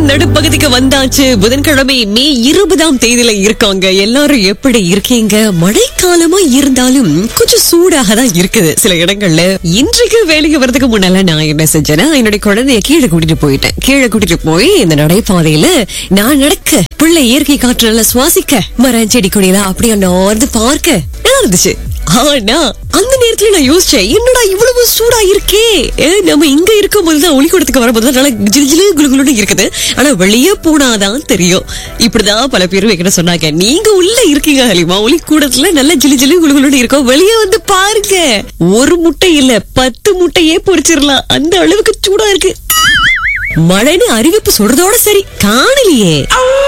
நடுப்பகுதிக்கு வந்தாச்சு புதன்கிழமை மே இருபதாம் தேதியில இருக்காங்க எல்லாரும் எப்படி இருக்கீங்க மழைக்காலமா இருந்தாலும் கொஞ்சம் சூடாக தான் இருக்குது சில இடங்கள்ல இன்றைக்கு வேலைக்கு வரதுக்கு முன்னால நான் என்ன செஞ்சேன்னா என்னுடைய குழந்தைய கீழே கூட்டிட்டு போயிட்டேன் கீழே கூட்டிட்டு போய் இந்த நடைபாதையில நான் நடக்க பிள்ளை இயற்கை காற்று நல்லா சுவாசிக்க மரம் செடி கொடியெல்லாம் அப்படியே நார்ந்து பார்க்க நல்லா இருந்துச்சு ஆனா அந்த நேரத்துல நான் யோசிச்சேன் என்னடா இவ்வளவு சூடா இருக்கே ஏ, நம்ம இங்க இருக்கும் போதுதான் ஒளிக்கூடத்துக்கு வரும்போது நல்லா ஜிலு ஜிலு குளுகுலுன்னு இருக்குது ஆனா வெளியே போனாதான் தெரியும் இப்படிதான் பல பேரும் என்கிட்ட சொன்னாங்க நீங்க உள்ள இருக்கீங்க ஹலிமா ஒளிக்கூடத்துல நல்ல ஜிலு ஜிலு குளுகுலுன்னு இருக்கும் வெளியே வந்து பாருங்க ஒரு முட்டை இல்ல பத்து முட்டையே பொரிச்சிடலாம் அந்த அளவுக்கு சூடா இருக்கு மழைன்னு அறிவிப்பு சொல்றதோட சரி காணலையே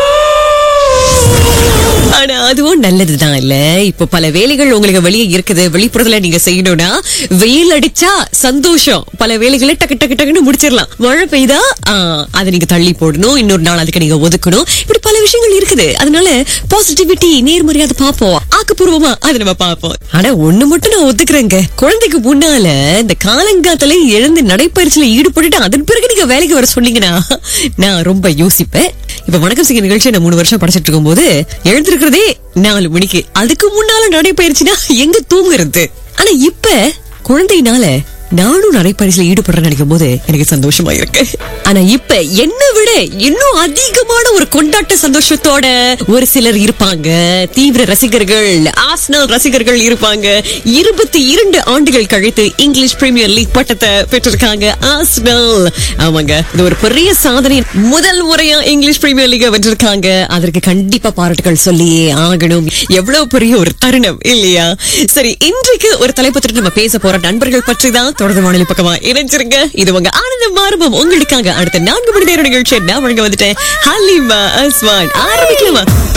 ஆனா அதுவும் நல்லதுதான் இல்ல இப்ப பல வேலைகள் உங்களுக்கு வெளியே இருக்குது வெளிப்புறத்துல நீங்க செய்யணும்னா வெயில் அடிச்சா சந்தோஷம் பல வேலைகளை டக்கு டக்கு டக்குன்னு முடிச்சிடலாம் மழை பெய்தா ஆ, அதை நீங்க தள்ளி போடணும் இன்னொரு நாள் அதுக்கு நீங்க ஒதுக்கணும் இப்படி பல விஷயங்கள் இருக்குது அதனால பாசிட்டிவிட்டி நேர்மறையாத பார்ப்போம் ஆக்கப்பூர்வமா அதை நம்ம பார்ப்போம் ஆனா ஒண்ணு மட்டும் நான் ஒத்துக்கிறேங்க குழந்தைக்கு முன்னால இந்த காலங்காத்துல எழுந்து நடைப்பயிற்சியில ஈடுபட்டுட்டு அதன் பிறகு நீங்க வேலைக்கு வர சொன்னீங்கன்னா நான் ரொம்ப யோசிப்பேன் இப்ப வணக்கம் சிங்க நிகழ்ச்சியை நான் மூணு வருஷம் படிச்சிட்டு இருக்கும்போது எழுந்திருக்கிறதே நாலு மணிக்கு அதுக்கு முன்னால நடைப்பயிற்சினா எங்க தூங்குறது ஆனா இப்ப குழந்தையினால நானும் நடைப்பயிற்சியில ஈடுபடுறேன்னு நினைக்கும் போது எனக்கு சந்தோஷமா இருக்கு ஆனா இப்ப என்ன விட இன்னும் அதிகமான ஒரு கொண்டாட்ட சந்தோஷத்தோட ஒரு சிலர் இருப்பாங்க தீவிர ரசிகர்கள் ஆஸ்னல் ரசிகர்கள் இருப்பாங்க இருபத்தி இரண்டு ஆண்டுகள் கழித்து இங்கிலீஷ் பிரீமியர் லீக் பட்டத்தை பெற்றிருக்காங்க ஆஸ்னல் ஆமாங்க இது ஒரு பெரிய சாதனை முதல் முறையா இங்கிலீஷ் பிரீமியர் லீக வென்றிருக்காங்க அதற்கு கண்டிப்பா பாராட்டுகள் சொல்லியே ஆகணும் எவ்வளவு பெரிய ஒரு தருணம் இல்லையா சரி இன்றைக்கு ஒரு தலைப்பத்திட்டு நம்ம பேச போற நண்பர்கள் பற்றி தான் தொடர்ந்து வானொலி பக்கமா இணைஞ்சிருங்க இது உங்க ஆனந்தம் மாறுபம் உங்களுக்காக அடுத்த நான்கு மணி நேரம் நிகழ்ச்சி நான் வழங்க வந்துட்டேன் ஹலிமா அஸ்வான் ஆரம்பிக்கலாமா